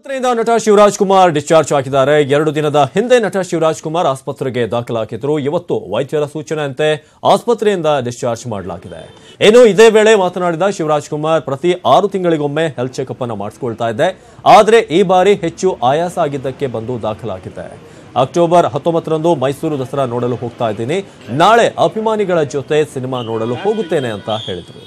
ಆಸ್ಪತ್ರೆಯಿಂದ ನಟ ಶಿವರಾಜ್ ಕುಮಾರ್ ಡಿಸ್ಚಾರ್ಜ್ ಆಗಿದ್ದಾರೆ ಎರಡು ದಿನದ ಹಿಂದೆ ನಟ ಶಿವರಾಜ್ ಕುಮಾರ್ ಆಸ್ಪತ್ರೆಗೆ ದಾಖಲಾಗಿದ್ರು ಇವತ್ತು ವೈದ್ಯರ ಸೂಚನೆಯಂತೆ ಆಸ್ಪತ್ರೆಯಿಂದ ಡಿಸ್ಚಾರ್ಜ್ ಮಾಡಲಾಗಿದೆ ಇನ್ನು ಇದೇ ವೇಳೆ ಮಾತನಾಡಿದ ಶಿವರಾಜ್ ಕುಮಾರ್ ಪ್ರತಿ ಆರು ತಿಂಗಳಿಗೊಮ್ಮೆ ಹೆಲ್ತ್ ಚೆಕಪ್ ಅನ್ನು ಮಾಡಿಸಿಕೊಳ್ತಾ ಇದ್ದೆ ಆದರೆ ಈ ಬಾರಿ ಹೆಚ್ಚು ಆಯಾಸ ಆಗಿದ್ದಕ್ಕೆ ಬಂದು ದಾಖಲಾಗಿದೆ ಅಕ್ಟೋಬರ್ ಹತ್ತೊಂಬತ್ತರಂದು ಮೈಸೂರು ದಸರಾ ನೋಡಲು ಹೋಗ್ತಾ ಇದ್ದೀನಿ ನಾಳೆ ಅಭಿಮಾನಿಗಳ ಜೊತೆ ಸಿನಿಮಾ ನೋಡಲು ಹೋಗುತ್ತೇನೆ ಅಂತ ಹೇಳಿದರು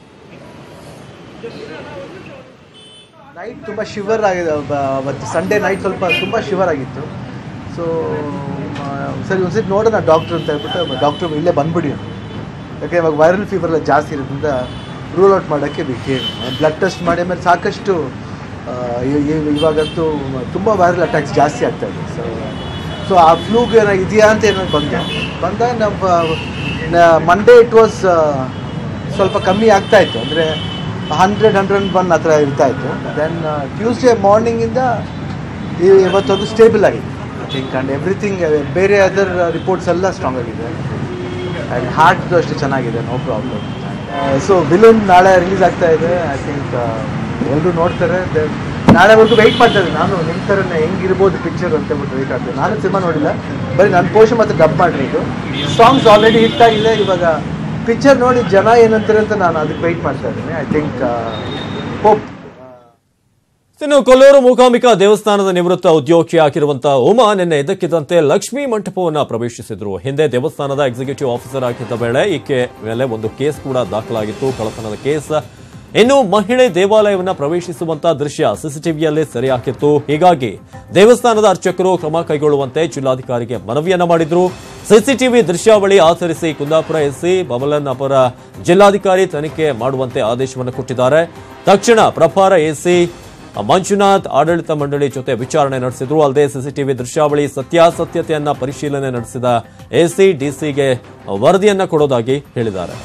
ನೈಟ್ ತುಂಬ ಶಿವರ್ ಆಗಿದೆ ಬ- ಅವತ್ತು ಸಂಡೇ ನೈಟ್ ಸ್ವಲ್ಪ ತುಂಬ ಶಿವರ್ ಆಗಿತ್ತು ಸೊ ಸರಿ ಒಂದ್ಸತಿ ನೋಡೋಣ ಡಾಕ್ಟ್ರ್ ಅಂತ ಹೇಳ್ಬಿಟ್ಟು ಡಾಕ್ಟ್ರ್ ಇಲ್ಲೇ ಬಂದ್ಬಿಡಿ ಅಂತ. ಯಾಕೆ ಇವಾಗ ವೈರಲ್ ಫೀವರ್ ಎಲ್ಲ ಜಾಸ್ತಿ ಇರೋದ್ರಿಂದ ರೂಲ್ ಔಟ್ ಮಾಡೋಕ್ಕೆ ಬೇಕು ಬ್ಲಡ್ ಟೆಸ್ಟ್ ಮಾಡಿ ಆಮೇಲೆ ಸಾಕಷ್ಟು ಆ, ಇ- ಇ- ಇವಾಗಂತೂ ತುಂಬ ವೈರಲ್ ಅಟ್ಯಾಕ್ಸ್ ಜಾಸ್ತಿ ಆಗ್ತಾ ಇದೆ ಸೊ ಸೊ ಆ ಫ್ಲೂಗೆ ಏನೋ ಇದೆಯಾ ಅಂತ ಏನೋ ಬಂದೆ ಬಂದಾಗ ನಮ್ಮ ಮಂಡೇ ಇಟ್ ವಾಸ್ ಸ್ವಲ್ಪ ಕಮ್ಮಿ ಆಗ್ತಾ ಇತ್ತು ಅಂದರೆ ಹಂಡ್ರೆಡ್ ಹಂಡ್ರೆಡ್ ಒನ್ ಆ ಥರ ಇರ್ತಾ ಇತ್ತು ದೆನ್ ಟ್ಯೂಸ್ಡೇ ಮಾರ್ನಿಂಗಿಂದ ಇವತ್ತೊಂದು ಸ್ಟೇಬಲ್ ಆಗಿದೆ ಐ ಥಿಂಕ್ ಆ್ಯಂಡ್ ಎವ್ರಿಥಿಂಗ್ ಬೇರೆ ಅದರ್ ರಿಪೋರ್ಟ್ಸ್ ಎಲ್ಲ ಸ್ಟ್ರಾಂಗ್ ಆಗಿದೆ ಆ್ಯಂಡ್ ಹಾರ್ಟ್ದು ಅಷ್ಟು ಚೆನ್ನಾಗಿದೆ ನೋ ಪ್ರಾಬ್ಲಮ್ ಸೊ ವಿಲನ್ ನಾಳೆ ರಿಲೀಸ್ ಆಗ್ತಾ ಇದೆ ಐ ಥಿಂಕ್ ಎಲ್ಲರೂ ನೋಡ್ತಾರೆ Then ನಾಳೆವರೆಗೂ ವೆಯ್ಟ್ ಮಾಡ್ತಾ ಇದ್ದೀನಿ ನಾನು ನಿಮ್ಮ ಥರನೇ ಹೆಂಗಿರ್ಬೋದು ಪಿಕ್ಚರ್ ಅಂತ ಹೇಳ್ಬಿಟ್ಟು ವೆಯ್ಟ್ ಆಗ್ತದೆ ನಾನು ಸಿನಿಮಾ ನೋಡಿಲ್ಲ ಬರೀ ನನ್ನ ಪೋಷನ್ ಮತ್ತು ಡಬ್ ಮಾಡಿರೋದು ಸಾಂಗ್ಸ್ ಆಲ್ರೆಡಿ ಹಿಟ್ ಆಗಿದೆ ಇವಾಗ ಪಿಕ್ಚರ್ ನೋಡಿ ಜನ ಏನಂತಾರೆ ಅಂತ ನಾನು ಅದಕ್ಕೆ ವೆಯ್ಟ್ ಮಾಡ್ತಾ ಇದ್ದೀನಿ ಐ ಥಿಂಕ್ ಹೋಪ್ ಇನ್ನು ಕೊಲ್ಲೂರು ಮೂಕಾಂಬಿಕಾ ದೇವಸ್ಥಾನದ ನಿವೃತ್ತ ಉದ್ಯೋಗಿಯಾಗಿರುವಂತಹ ಉಮಾ ನಿನ್ನೆ ಇದ್ದಕ್ಕಿದ್ದಂತೆ ಲಕ್ಷ್ಮೀ ಮಂಟಪವನ್ನ ಪ್ರವೇಶಿಸಿದ್ರು ಹಿಂದೆ ದೇವಸ್ಥಾನದ ಎಕ್ಸಿಕ್ಯೂಟಿವ್ ಆಫೀಸರ್ ಆಗಿದ್ದ ವೇಳೆ ಈಕೆ ಮೇಲೆ ಒಂದು ಕೇಸ್ ಕೂಡ ದಾಖಲಾಗಿತ್ತು ಕಳ್ಳತನದ ಕೇಸ್ ಇನ್ನು ಮಹಿಳೆ ದೇವಾಲಯವನ್ನ ಪ್ರವೇಶಿಸುವಂತಹ ದೃಶ್ಯ ಸಿಸಿಟಿವಿಯಲ್ಲಿ ಸೆರೆಯಾಕಿತ್ತು ಹೀಗಾಗಿ ದೇವಸ್ಥಾನದ ಅರ್ಚಕರು ಕ್ರಮ ಕೈಗೊಳ್ಳುವಂತೆ ಜಿಲ್ಲಾಧಿಕಾರಿಗೆ ಮನವಿಯನ್ನ ಮಾಡಿದ್ರು ಸಿಸಿಟಿವಿ ದೃಶ್ಯಾವಳಿ ಆಧರಿಸಿ ಕುಂದಾಪುರ ಎಸ್ಸಿ ಬಮಲನ್ ಅಪರ ಜಿಲ್ಲಾಧಿಕಾರಿ ತನಿಖೆ ಮಾಡುವಂತೆ ಆದೇಶವನ್ನು ಕೊಟ್ಟಿದ್ದಾರೆ ತಕ್ಷಣ ಪ್ರಭಾರ ಎಸಿ ಮಂಜುನಾಥ್ ಆಡಳಿತ ಮಂಡಳಿ ಜೊತೆ ವಿಚಾರಣೆ ನಡೆಸಿದ್ರು ಅಲ್ಲದೆ ಸಿಸಿಟಿವಿ ದೃಶ್ಯಾವಳಿ ಸತ್ಯಾಸತ್ಯತೆಯನ್ನ ಪರಿಶೀಲನೆ ನಡೆಸಿದ ಎಸಿ ಡಿಸಿಗೆ ವರದಿಯನ್ನ ಕೊಡೋದಾಗಿ ಹೇಳಿದ್ದಾರೆ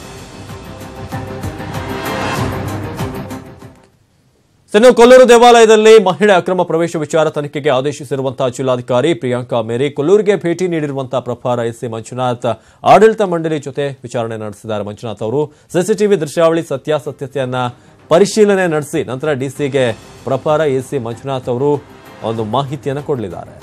ಇನ್ನು ಕೊಲ್ಲೂರು ದೇವಾಲಯದಲ್ಲಿ ಮಹಿಳೆ ಅಕ್ರಮ ಪ್ರವೇಶ ವಿಚಾರ ತನಿಖೆಗೆ ಆದೇಶಿಸಿರುವಂತಹ ಜಿಲ್ಲಾಧಿಕಾರಿ ಪ್ರಿಯಾಂಕಾ ಮೇರಿ ಕೊಲ್ಲೂರಿಗೆ ಭೇಟಿ ನೀಡಿರುವಂತಹ ಪ್ರಭಾರ ಎಸ್ಸಿ ಮಂಜುನಾಥ್ ಆಡಳಿತ ಮಂಡಳಿ ಜೊತೆ ವಿಚಾರಣೆ ನಡೆಸಿದ್ದಾರೆ ಮಂಜುನಾಥ್ ಅವರು ಸಿಸಿಟಿವಿ ದೃಶ್ಯಾವಳಿ ಸತ್ಯಾಸತ್ಯತೆಯನ್ನ ಪರಿಶೀಲನೆ ನಡೆಸಿ ನಂತರ ಡಿಸಿಗೆ ಪ್ರಭಾರ ಎಸಿ ಮಂಜುನಾಥ್ ಅವರು ಒಂದು ಮಾಹಿತಿಯನ್ನು ಕೊಡಲಿದ್ದಾರೆ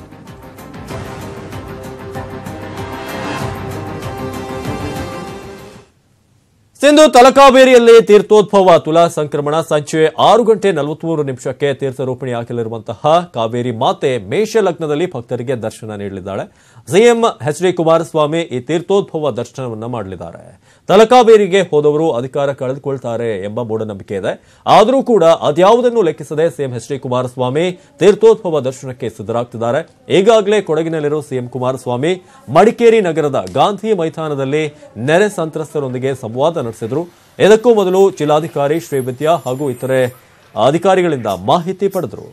ಸಿಂಧು ತಲಕಾವೇರಿಯಲ್ಲಿ ತೀರ್ಥೋದ್ಭವ ತುಲಾ ಸಂಕ್ರಮಣ ಸಂಜೆ ಆರು ಗಂಟೆ ನಲವತ್ಮೂರು ನಿಮಿಷಕ್ಕೆ ತೀರ್ಥರೂಪಿಣಿಯಾಗಲಿರುವಂತಹ ಕಾವೇರಿ ಮಾತೆ ಮೇಷ ಲಗ್ನದಲ್ಲಿ ಭಕ್ತರಿಗೆ ದರ್ಶನ ನೀಡಲಿದ್ದಾಳೆ ಸಿಎಂ ಎಚ್ ಡಿ ಕುಮಾರಸ್ವಾಮಿ ಈ ತೀರ್ಥೋದ್ಭವ ದರ್ಶನವನ್ನ ಮಾಡಲಿದ್ದಾರೆ ತಲಕಾವೇರಿಗೆ ಹೋದವರು ಅಧಿಕಾರ ಕಳೆದುಕೊಳ್ತಾರೆ ಎಂಬ ಮೂಢನಂಬಿಕೆ ಇದೆ ಆದರೂ ಕೂಡ ಅದ್ಯಾವುದನ್ನು ಲೆಕ್ಕಿಸದೆ ಸಿಎಂ ಎಚ್ ಡಿ ಕುಮಾರಸ್ವಾಮಿ ತೀರ್ಥೋದ್ಭವ ದರ್ಶನಕ್ಕೆ ಸಿದ್ಧರಾಗ್ತಿದ್ದಾರೆ ಈಗಾಗಲೇ ಕೊಡಗಿನಲ್ಲಿರೋ ಸಿಎಂ ಕುಮಾರಸ್ವಾಮಿ ಮಡಿಕೇರಿ ನಗರದ ಗಾಂಧಿ ಮೈದಾನದಲ್ಲಿ ನೆರೆ ಸಂತ್ರಸ್ತರೊಂದಿಗೆ ಸಂವಾದ ನಡೆಸಿದ್ರು ಇದಕ್ಕೂ ಮೊದಲು ಜಿಲ್ಲಾಧಿಕಾರಿ ಶ್ರೀವಿದ್ಯಾ ಹಾಗೂ ಇತರೆ ಅಧಿಕಾರಿಗಳಿಂದ ಮಾಹಿತಿ ಪಡೆದರು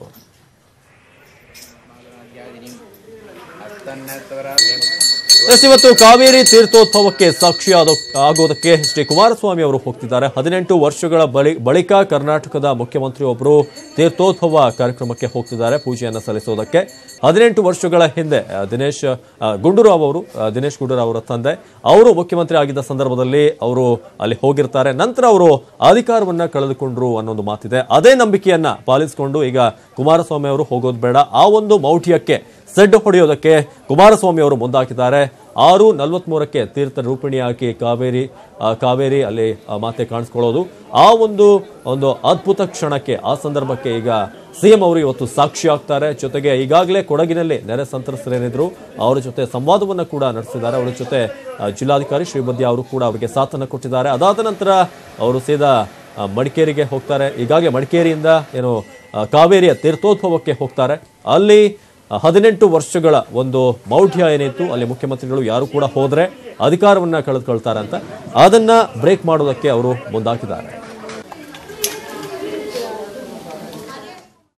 ಎಸ್ ಇವತ್ತು ಕಾವೇರಿ ತೀರ್ಥೋತ್ಸವಕ್ಕೆ ಸಾಕ್ಷಿಯಾದ ಆಗೋದಕ್ಕೆ ಎಚ್ ಡಿ ಕುಮಾರಸ್ವಾಮಿ ಅವರು ಹೋಗ್ತಿದ್ದಾರೆ ಹದಿನೆಂಟು ವರ್ಷಗಳ ಬಳಿ ಬಳಿಕ ಕರ್ನಾಟಕದ ಮುಖ್ಯಮಂತ್ರಿಯೊಬ್ಬರು ತೀರ್ಥೋತ್ಸವ ಕಾರ್ಯಕ್ರಮಕ್ಕೆ ಹೋಗ್ತಿದ್ದಾರೆ ಪೂಜೆಯನ್ನು ಸಲ್ಲಿಸೋದಕ್ಕೆ ಹದಿನೆಂಟು ವರ್ಷಗಳ ಹಿಂದೆ ಆ, ದಿನೇಶ್ ಆ, ಗುಂಡೂರಾವ್ ಅವರು ಆ, ದಿನೇಶ್ ಗುಂಡೂರಾವ್ ಅವರ ತಂದೆ ಅವರು ಮುಖ್ಯಮಂತ್ರಿ ಆಗಿದ್ದ ಸಂದರ್ಭದಲ್ಲಿ ಅವರು ಅಲ್ಲಿ ಹೋಗಿರ್ತಾರೆ ನಂತರ ಅವರು ಅಧಿಕಾರವನ್ನ ಕಳೆದುಕೊಂಡ್ರು ಅನ್ನೋದು ಮಾತಿದೆ ಅದೇ ನಂಬಿಕೆಯನ್ನ ಪಾಲಿಸಿಕೊಂಡು ಈಗ ಕುಮಾರಸ್ವಾಮಿ ಅವರು ಹೋಗೋದು ಬೇಡ ಆ ಒಂದು ಮೌಢ್ಯಕ್ಕೆ ಸೆಡ್ ಹೊಡೆಯೋದಕ್ಕೆ ಕುಮಾರಸ್ವಾಮಿ ಅವರು ಮುಂದಾಕಿದ್ದಾರೆ ಆರು ನಲವತ್ಮೂರಕ್ಕೆ ತೀರ್ಥ ರೂಪಿಣಿಯಾಗಿ ಕಾವೇರಿ ಆ, ಕಾವೇರಿ ಅಲ್ಲಿ ಆ, ಮಾತೆ ಕಾಣಿಸ್ಕೊಳ್ಳೋದು ಆ ಒಂದು ಒಂದು ಅದ್ಭುತ ಕ್ಷಣಕ್ಕೆ ಆ ಸಂದರ್ಭಕ್ಕೆ ಈಗ ಸಿಎಂ ಅವರು ಇವತ್ತು ಸಾಕ್ಷಿ ಆಗ್ತಾರೆ ಜೊತೆಗೆ ಈಗಾಗಲೇ ಕೊಡಗಿನಲ್ಲಿ ನೆರೆ ಸಂತ್ರಸ್ತರೇನಿದ್ರು ಅವರ ಜೊತೆ ಸಂವಾದವನ್ನು ಕೂಡ ನಡೆಸಿದ್ದಾರೆ ಅವರ ಜೊತೆ ಆ, ಜಿಲ್ಲಾಧಿಕಾರಿ ಶ್ರೀಬದ್ಯ ಅವರು ಕೂಡ ಅವರಿಗೆ ಸಾಥನ್ನು ಕೊಟ್ಟಿದ್ದಾರೆ ಅದಾದ ನಂತರ ಅವರು ಸೀದಾ ಆ, ಮಡಿಕೇರಿಗೆ ಹೋಗ್ತಾರೆ ಈಗಾಗಲೇ ಮಡಿಕೇರಿಯಿಂದ ಏನು ಆ, ಕಾವೇರಿಯ ತೀರ್ಥೋದ್ಭವಕ್ಕೆ ಹೋಗ್ತಾರೆ ಅಲ್ಲಿ ಹದಿನೆಂಟು ವರ್ಷಗಳ ಒಂದು ಮೌಢ್ಯ ಏನಿತ್ತು ಅಲ್ಲಿ ಮುಖ್ಯಮಂತ್ರಿಗಳು ಯಾರು ಕೂಡ ಹೋದ್ರೆ ಅಧಿಕಾರವನ್ನ ಕಳೆದುಕೊಳ್ತಾರೆ ಅಂತ ಅದನ್ನ ಬ್ರೇಕ್ ಮಾಡೋದಕ್ಕೆ ಅವರು ಮುಂದಾಕಿದ್ದಾರೆ